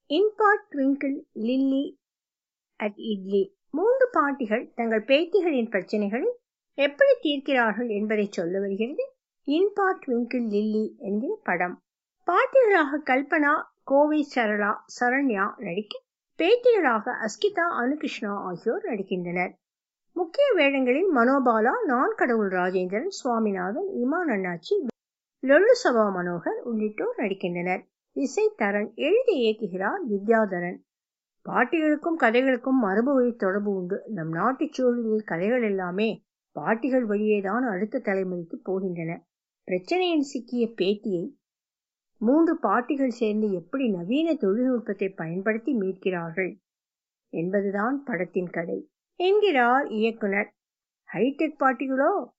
இன்பாட் twinkle lily at idli மூன்று பாட்டிகள் தங்கள் பேத்திகளின் பிரச்சனைகளை எப்படி தீர்க்கிறார்கள் என்பதை சொல்ல வருகிறது இன்பாட் ட்விங்கிள் லில்லி என்கிற படம் பாட்டிகளாக கல்பனா கோவை சரளா சரண்யா நடிக்க பேத்திகளாக அஸ்கிதா அனுகிருஷ்ணா ஆகியோர் நடிக்கின்றனர் முக்கிய வேடங்களில் மனோபாலா நான் கடவுள் ராஜேந்திரன் சுவாமிநாதன் இமான் அண்ணாச்சி லொல்லு சபா மனோகர் உள்ளிட்டோர் நடிக்கின்றனர் இசை தரன் எழுதி இயக்குகிறார் வித்யாதரன் பாட்டிகளுக்கும் கதைகளுக்கும் மரபு வழி தொடர்பு உண்டு நம் நாட்டுச் சூழலில் கதைகள் எல்லாமே பாட்டிகள் வழியேதான் அடுத்த தலைமுறைக்கு போகின்றன பிரச்சனையில் சிக்கிய பேத்தியை மூன்று பாட்டிகள் சேர்ந்து எப்படி நவீன தொழில்நுட்பத்தை பயன்படுத்தி மீட்கிறார்கள் என்பதுதான் படத்தின் கதை என்கிறார் இயக்குனர் ஹைடெக் பாட்டிகளோ